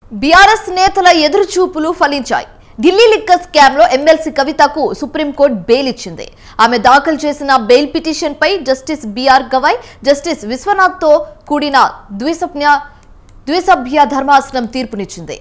BRS నేతల ఎదురుచూపులు ఫలించాయి ఢిల్లీ లిక్కర్ స్కామ్ లో ఎమ్మెల్సీ కవితకు సుప్రీంకోర్టు బెయిల్ ఇచ్చింది ఆమె దాఖలు చేసిన బెయిల్ పిటిషన్ పై justice BR Gavai justice Vishwanath తో కూడిన ద్విసభ్య ద్విసభ్య ధర్మాసనం తీర్పునిచ్చింది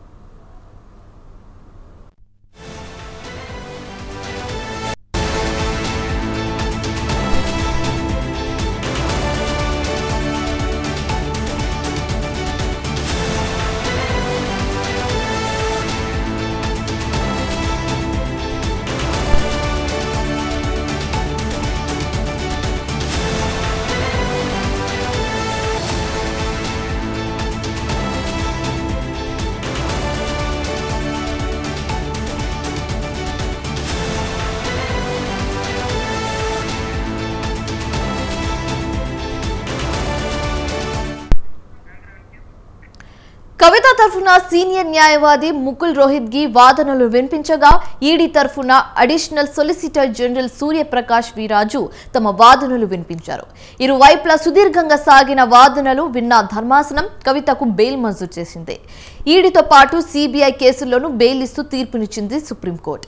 కవిత తరఫున సీనియర్ న్యాయవాది ముకుల్ రోహిత్ గి వాదనలు వినిపించగా ఈడీ తరఫున additional solicitor general Suryaprakash Veeraju తమ వాదనలు వినిపించారు ఇరువైపులా సుదీర్ఘంగా సాగిన వాదనలు విన్న ధర్మాసనం కవితకు బెయిల్ మంజూరు చేసింది ఈడీతో పాటు సిబిఐ కేసుల్లోనూ బెయిల్ ఇస్తూ తీర్పునిచ్చింది సుప్రీంకోర్టు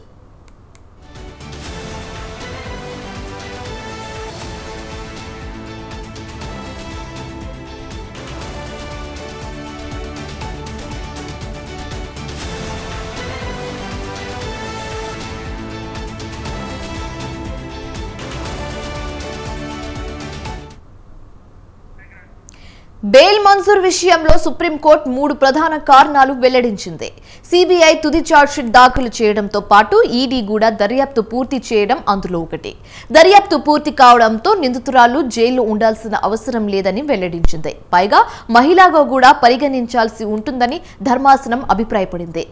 బెయిల్ మంజూర్ విషయంలో సుప్రీంకోర్టు మూడు ప్రధాన కారణాలు వెల్లడించింది సిబిఐ తుది ఛార్జ్షీట్ దాఖలు చేయడంతో పాటు ఈడీ కూడా దర్యాప్తు పూర్తి చేయడం అందులో ఒకటి దర్యాప్తు పూర్తి కావడంతో నిందితురాలు జైల్లో ఉండాల్సిన అవసరం లేదని వెల్లడించింది పైగా మహిళగా కూడా పరిగణించాల్సి ఉంటుందని ధర్మాసనం అభిప్రాయపడింది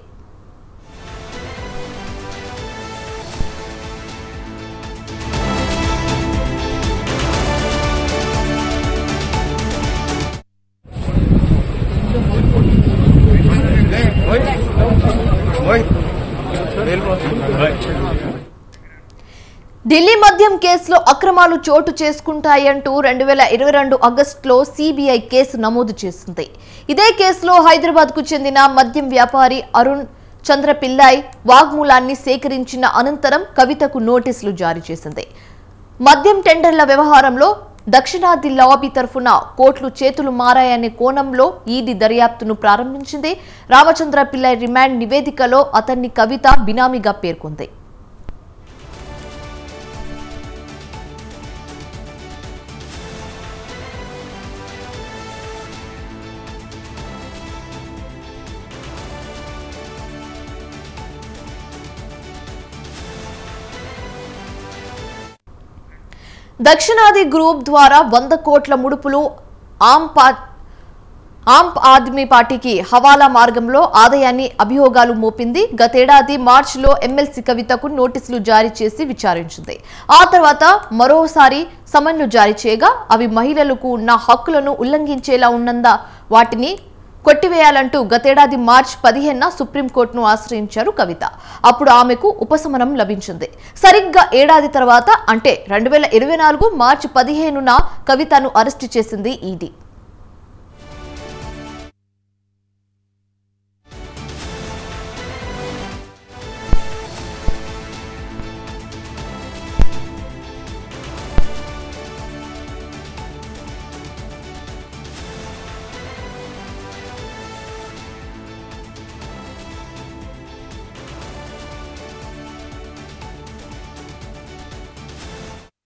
ఢిల్లీ మద్యం కేసులో అక్రమాలు చోటు చేసుకుంటాయంటూ రెండు వేల ఇరవై రెండు ఆగస్టులో సిబిఐ కేసు నమోదు చేసింది ఇదే కేసులో హైదరాబాద్కు చెందిన మద్యం వ్యాపారి అరుణ్ చంద్ర పిల్లాయ్ వాగ్మూలాన్ని సేకరించిన అనంతరం కవితకు నోటీసులు జారీ చేసింది మద్యం టెండర్ల వ్యవహారంలో దక్షిణాది లాబీ తరఫున కోట్లు చేతులు మారాయనే కోణంలో ఈడీ దర్యాప్తును ప్రారంభించింది రామచంద్ర పిల్లై రిమాండ్ నివేదికలో అతన్ని కవిత బినామీగా పేర్కొంది దక్షిణాది గ్రూప్ ద్వారా వంద కోట్ల ముడుపులు ఆమ్ పా ఆమ్ ఆద్మీ పార్టీకి హవాలా మార్గంలో ఆదాయాన్ని అభియోగాలు మోపింది గతేడాది మార్చిలో ఎమ్మెల్సీ కవితకు నోటీసులు జారీ చేసి విచారించింది ఆ తర్వాత మరోసారి సమన్లు జారీ చేయగా అవి మహిళలకు ఉన్న హక్కులను ఉల్లంఘించేలా ఉన్నంద వాటిని కొట్టివేయాలంటూ గతేడాది మార్చి పదిహేనున సుప్రీంకోర్టును ఆశ్రయించారు కవిత అప్పుడు ఆమెకు ఉపశమనం లభించింది సరిగ్గా ఏడాది తర్వాత అంటే రెండు వేల ఇరవై నాలుగు మార్చి పదిహేనున కవితను అరెస్టు చేసింది ఈడీ